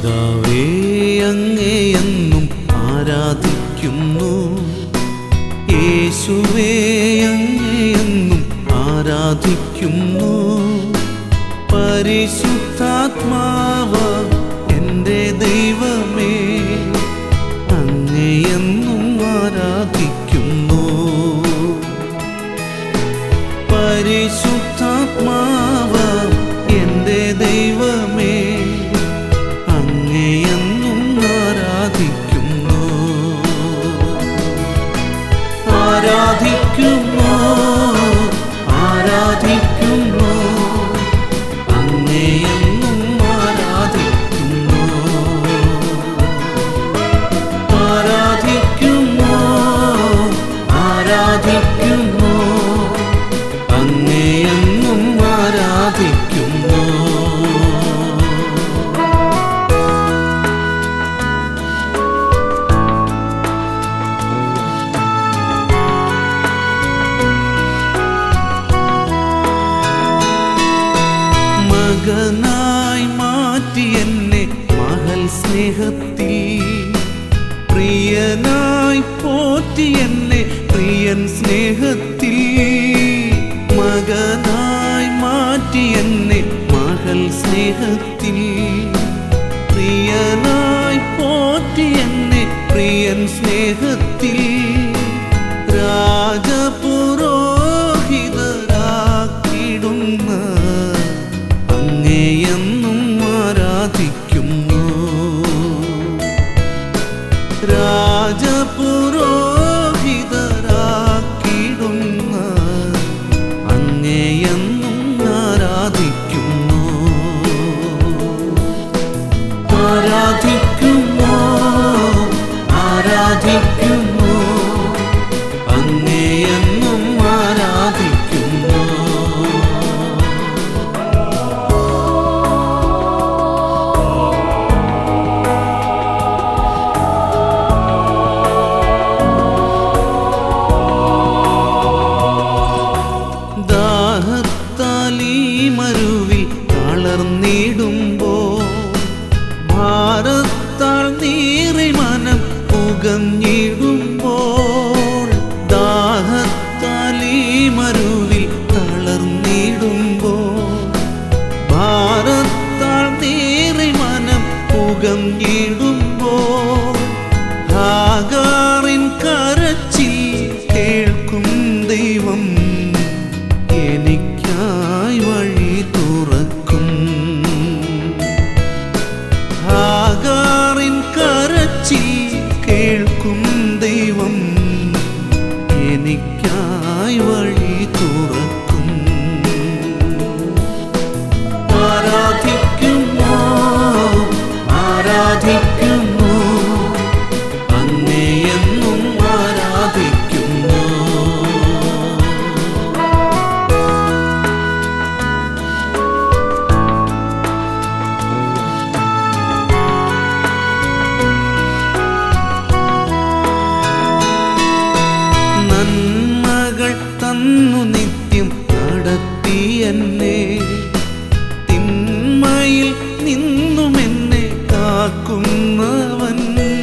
പിതാവേ അങ്ങേയെന്നും ആരാധിക്കുന്നു യേശുവേ അങ്ങേയെന്നും ആരാധിക്കുന്നു പരിശുദ്ധാത്മാവ എൻ്റെ ദൈവമേ അങ്ങേയെന്നും ആരാധിക്കുന്നു പരിശുദ്ധാത്മാവ എൻ്റെ ദൈവമേ അങ്ങേയെന്നും ആരാധിക്കുന്നു ആരാധിക്കുന്നു ആരാധിക്കുന്നു അങ്ങേയെന്നും ആരാധിക്കുന്നു ആരാധിക്കുന്നു ആരാധിക്കുന്നു അങ്ങേയെന്നും ആരാധിക്കുന്നു മകനായി മാറ്റി എന്നെ മകൾ സ്നേഹത്തിൽ പ്രിയനായി പോറ്റി എന്നെ പ്രിയൻ സ്നേഹത്തിൽ മകനായി മാറ്റി എന്നെ മകൾ സ്നേഹത്തിൽ പ്രിയനായി പോറ്റി എന്നെ പ്രിയൻ സ്നേഹത്തിൽ രാജപുരോഹിതരാക്കിടുന്ന അങ്ങേയെന്നും ആരാധിക്കുന്നു രാജപുരോഹിതരാക്കിടുന്ന അങ്ങേയെന്നും ആരാധിക്കുന്നു ആരാധിക്കുന്നു ആരാധിക്കുന്നു അങ്ങേയെന്നും ആരാധിക്കുന്നു ദാഹത്താലീ മരുവിൽ തളർന്നിടുമ്പോ ഭാരത്താൽ നീറി മനം പുകഞ്ഞിടുമ്പോൾ ദാഹത്താലീ മരുവിൽ തളർന്നിടുമ്പോൾ ഭാരത്താൽ നീറി മനം പുകഞ്ഞിടുമ്പോൾ ഹാഗാറിൻ കരച്ചിൽ കേൾക്കും ദൈവം എനിക്കായി വഴി തുറക്കും ഹാഗാറിൻ കരച്ചിൽ കേൾക്കും ദൈവം എനിക്കായി വഴി തുറക്കും ആരാധിക്കുന്നു ആരാധിക്കുന്നു അങ്ങേയെന്നും ആരാധിക്കുന്നു നന്മകൾ തന്നു നിത്യം നടത്തി എന്നെ തിന്മയിൽ നിന്നും എന്നെ കാക്കുന്നവൻ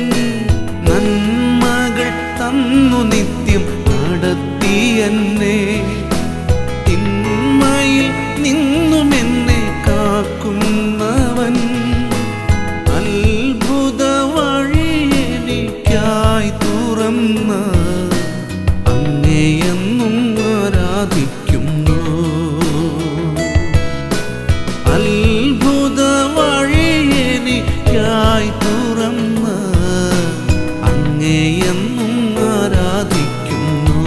നന്മകൾ തന്നു നിത്യം നടത്തി എന്നെ തിന്മയിൽ നിന്നും എന്നെ കാക്കുന്നവൻ അത്ഭുത വഴി എനിക്കായി തുറന്ന അങ്ങേയെന്നും ആരാധിക്കുന്നു അത്ഭുത വഴി എനിക്കായി തുറന്ന അങ്ങേയെന്നും ആരാധിക്കുന്നു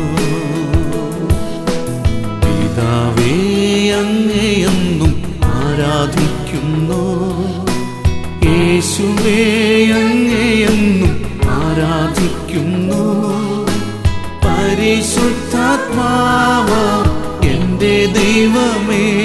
പിതാവേ അങ്ങേയെന്നും ആരാധിക്കുന്നു യേശുവേ അങ്ങേയെന്നും ആരാധിക്കുന്നു പരിശുദ്ധാത്മാവ എൻ്റെ ദൈവമേ